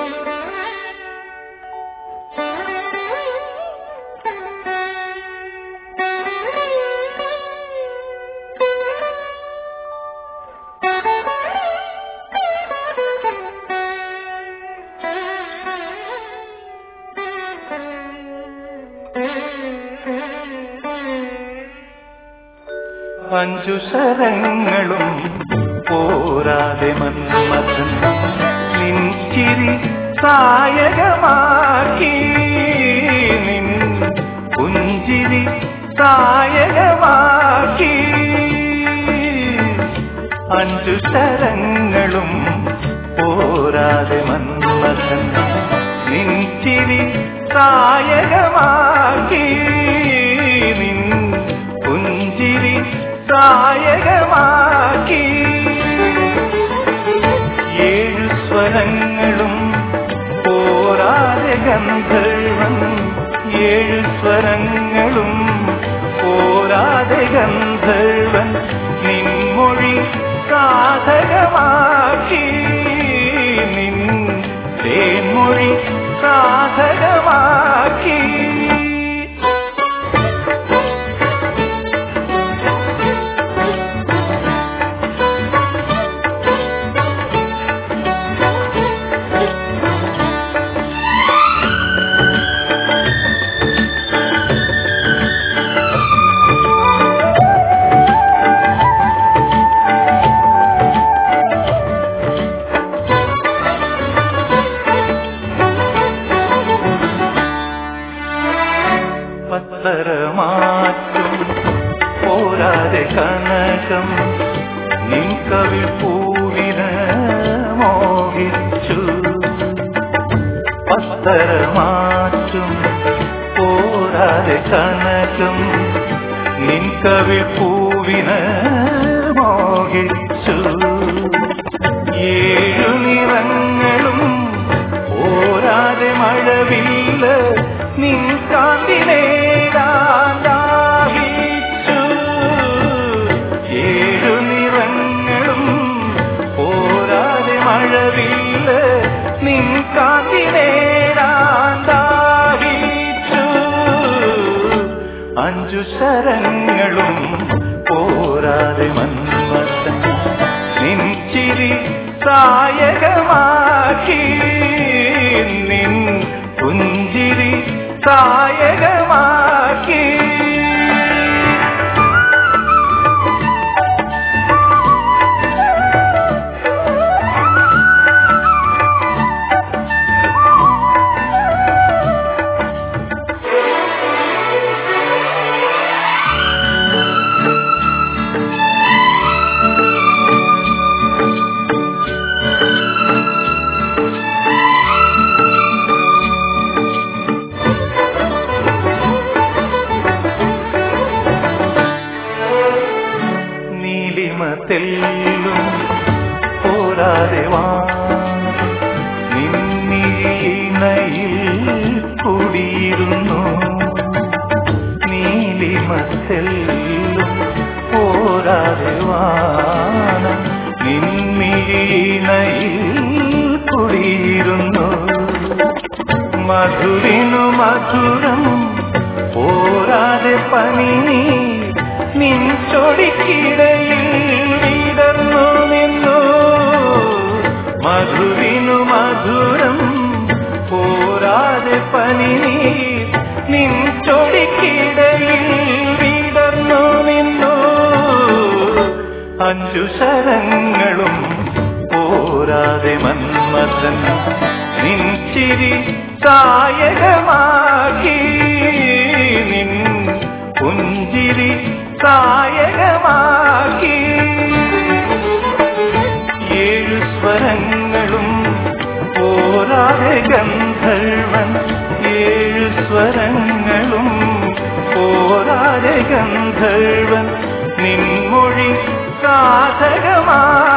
അഞ്ചു ശരങ്ങളും പോരാതെ മന്മഥൻ നിൻചിരി സായകമാക്കി നിൻ പുഞ്ചിരി സായകമാക്കി അഞ്ചു ശരങ്ങളും പോരാതെ മന്മഥൻ നിൻചിരി സായകമാക്കി നിൻ പുഞ്ചിരി സായകമാക്കി ഏഴു സ്വരങ്ങളും പോരാതെ ഗന്ധർവൻ ഏഴു സ്വരങ്ങളും പോരാതെ ഗന്ധർവൻ നിൻമൊഴി സാധകമാക്കി നിൻ തേൻമൊഴി സാധകമാക്കി പത്തരമാറ്റും പോരാതെ കനകം നിൻ കവിൾ പൂവിന് മോഹിച്ചു പത്തരമാറ്റും പോരാതെ കനകം നിൻ കവിൾ പൂവിന് മോഹിച്ചു ഏഴു നിറങ്ങളും പോരാതെ മഴവില്ല നിൻ കാന്തിനേടാന്താഹിച്ചു ഏഴു നിറങ്ങളും പോരാതെ മഴവില്ല നിൻ കാന്തിനേടാന്താഹിച്ചു അഞ്ചു ശരങ്ങളും പോരാതെ മന്മത്തൻ നിൻ ചിരി സായകമാക്കി നിൻ പുഞ്ചിരി സായകമാക്കി നീലിമ തെല്ലും പോരാതെ വാ നിന്നിണയിൽ കുടിയിരുന്നു നീലിമ തെല്ലും പോരാതെ വാനം നിന്നിണയിൽ കുടിയിരുന്നു മധുരിനു മധുരം പോരാതെ പനി നിൻ ചൊടിക്കിടയിൽ വിടർന്നു നിന്നു മധുരിനു മധുരം പോരാതെ പനി നിൻ ചൊടിക്കിടയിൽ വിടർന്നു നിന്നു അഞ്ചു ശരങ്ങളും പോരാതെ മന്മഥൻ നിൻ ചിരി സായകമാക്കി നിൻ പുഞ്ചിരി സായകമാക്കി ഏഴു സ്വരങ്ങളും പോരാതെ ഗന്ധർവൻ ഏഴു സ്വരങ്ങളും പോരാതെ ഗന്ധർവൻ നിൻമൊഴി സാധകമാ